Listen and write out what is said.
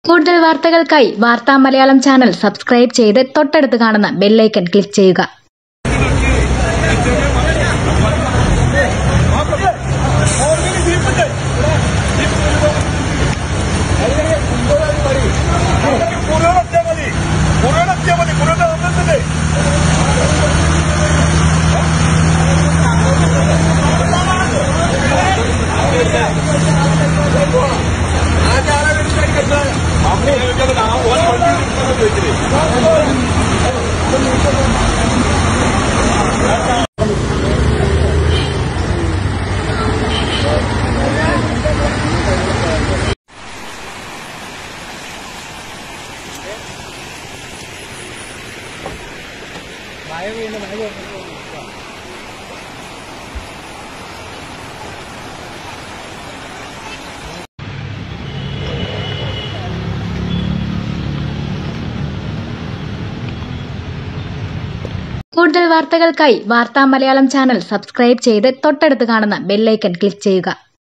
കൂടുതൽ വാർത്തകൾക്കായി വാർത്താ മലയാളം ചാനൽ സബ്സ്ക്രൈബ് ചെയ്ത് തൊട്ടടുത്ത് കാണുന്ന ബെല്ലൈക്കൺ ക്ലിക്ക് ചെയ്യുക പുറത്തെത്തിയാൽ മതി പുറത്തെത്തിയാൽ മതി പുറത്തെ വന്നിട്ടില്ലേ കൂടുതൽ വാർത്തകൾക്കായി വാർത്താ മലയാളം ചാനൽ സബ്സ്ക്രൈബ് ചെയ്ത് തൊട്ടടുത്ത് കാണുന്ന ബെല്ലൈക്കൺ ക്ലിക്ക് ചെയ്യുക